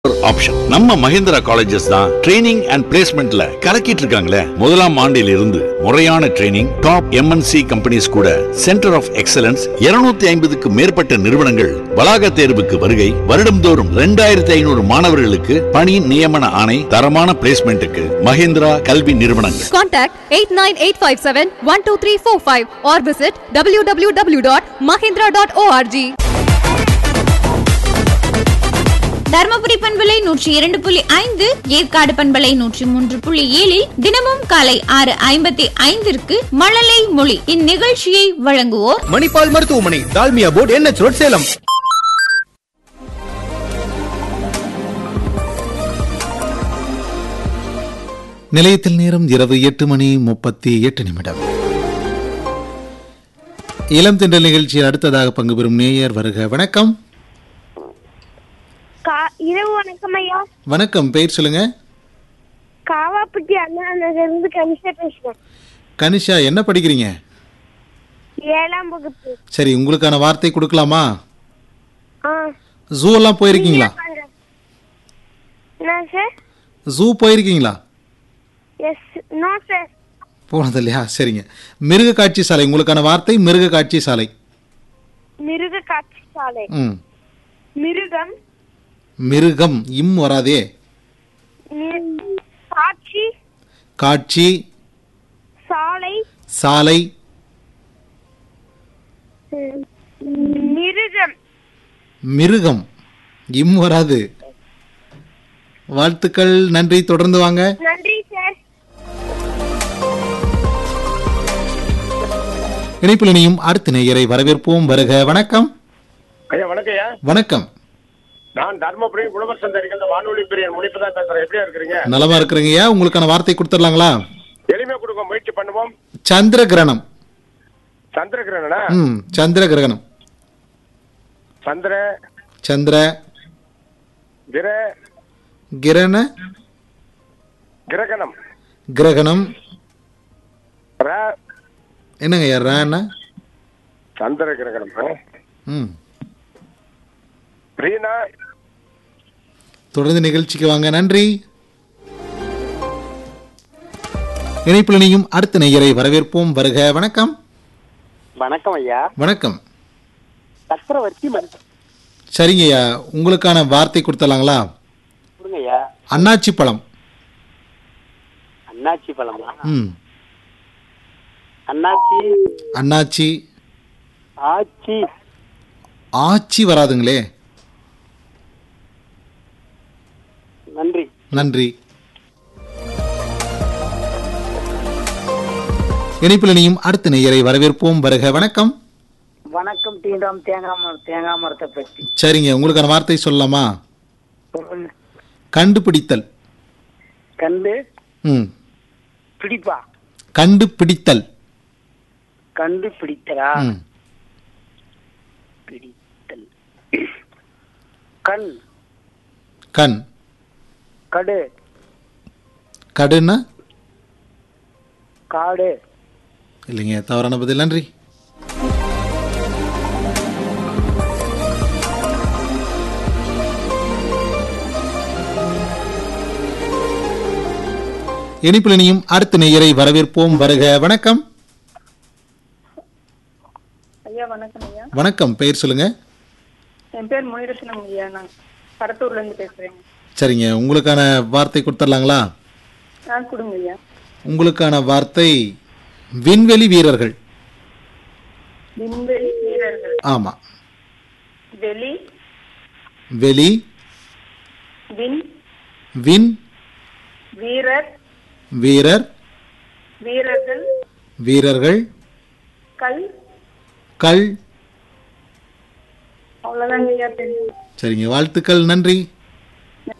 Option நம்ம Mahendra colleges தான் training and பிளேஸ்மெண்ட்ல கலக்கிட்டு இருக்காங்களே முதலாம் ஆண்டில் இருந்து முறையான ட்ரைனிங் டாப் எம்என்சி கம்பெனிஸ் கூட சென்டர் ஆஃப் எக்ஸலன்ஸ் 250 ஐம்பதுக்கு மேற்பட்ட நிறுவனங்கள் வளாக தேர்வுக்கு வருகை வருடம்தோறும் ரெண்டாயிரத்தி ஐநூறு மாணவர்களுக்கு பணி நியமன ஆணை தரமான பிளேஸ்மெண்ட்டுக்கு மகேந்திரா கல்வி நிறுவனங்கள் Contact 89857-12345 or visit www.mahindra.org. Dharmapuri பண்பலை நூற்றி இரண்டு புள்ளி ஐந்து ஏற்காடு பண்பலை நூற்றி மூன்று புள்ளி ஏழில் தினமும் காலை ஆறு ஐம்பத்தி ஐந்திற்கு மழலை மொழி இந்நிகழ்ச்சியை வழங்குவோர் மணிப்பால் மருத்துவமனை Dalmia board N road Salem நிலையத்தில் நேரம் இரவு எட்டு மணி முப்பத்தி எட்டு நிமிடம் இளம் திண்டல் நிகழ்ச்சியில் அடுத்ததாக பங்கு பெறும் நேயர் வருக வணக்கம் கா- இரவு வணக்கம் ஐயா வணக்கம் பெயர் சொல்லுங்க காவாப்பட்டி அண்ணா நகர் இருந்து கனிஷா பேசுறேன் கனிஷா என்ன படிக்கிறீங்க ஏழாம் வகுப்பு சரி உங்களுக்கான வார்த்தை கொடுக்கலாமா ஆ ஜூ எல்லாம் போயிருக்கீங்களா வாங்க. என்ன சார் ஜூ போயிருக்கீங்களா எஸ் நோ சார் போனது இல்லையா சரிங்க மிருக காட்சி சாலை உங்களுக்கான வார்த்தை மிருக காட்சி சாலை மிருக காட்சி சாலை ம் மிருகம் மிருகம் இம் வராதே மி- காட்சி காட்சி சாலை சாலை ம், மிருகம் மிருகம் இம் வராது வாழ்த்துக்கள் நன்றி தொடர்ந்து வாங்க நன்றி சார் இணைப்பில் இணையும் அடுத்த நேயரை வரவேற்போம் வருக வணக்கம் ஐயா வணக்கம் ஐயா வணக்கம் நான் தர்மபுரி உழவர் சந்தைகள் வானொலி பிரியன் முடிப்பு தான் பேசுறேன் எப்படியா இருக்கிறீங்க நலமா இருக்கிறீங்கய்யா உங்களுக்கான வார்த்தை கொடுத்துடலாங்களா எளிமையா கொடுக்க முயற்சி பண்ணுவோம் சந்திர கிரகணம் சந்திரகிரகணா ம் சந்திர கிரகணம் சந்திர சந்திர கிர கிரண கிரகணம் கிரகணம் ர என்னங்கய்யா ரேன சந்திர கிரகணம் ஆ. ம் ரீனா தொடர்ந்து நிகழ்ச்சிக்கு வாங்க நன்றி இணைப்பில் இணையும் அடுத்த நேயரை வரவேற்போம் வருக வணக்கம் வணக்கம் ஐயா வணக்கம் சக்கரவர்த்தி மண் சரிங்கய்யா உங்களுக்கான வார்த்தை கொடுத்துடலாங்களா கொடுங்க ஐயா அன்னாச்சி பழம் அண்ணாச்சி பழமா ம் அண்ணாச்சி அன்னாச்சி ஆச்சி ஆச்சி வராதுங்களே நன்றி நன்றி இணைப்பில் இணையும் அடுத்த நேயரை வரவேற்போம் வருக வணக்கம் வணக்கம் தீண்டாம் தேங்காய் மரம் தேங்காய் மரத்தை பற்றி சரிங்க உங்களுக்கான வார்த்தை சொல்லலாமா சொல்லுங்க கண்டுபிடித்தல் கண்டு ம் பிடிப்பா கண்டுபிடித்தல் கண்டு பிடித்தரா ம் பிடித்தல் கண் கண் கடு கடுன்னா காடு இல்லைங்க தவறான பதில் நன்றி இனிப்பில் இனியும் அடுத்த நேயரை வரவேற்போம் வருக வணக்கம் ஐயா வணக்கம் ஐயா வணக்கம் பெயர் சொல்லுங்க என் பேர் முனிரத்னம் ஐயா நான் கடத்தூர்ல இருந்து பேசுறேன் சரிங்க உங்களுக்கான வார்த்தை கொடுத்துடலாங்களா நான் கொடுங்க ஐயா உங்களுக்கான வார்த்தை விண்வெளி வீரர்கள் விண்வெளி வீரர்கள் ஆமா வெளி வெளி விண் விண் வீரர் வீரர் வீரர்கள் வீரர்கள் கல் கல் அவ்வளவுதாங்க ஐயா தெரியும் சரிங்க வாழ்த்துக்கள் நன்றி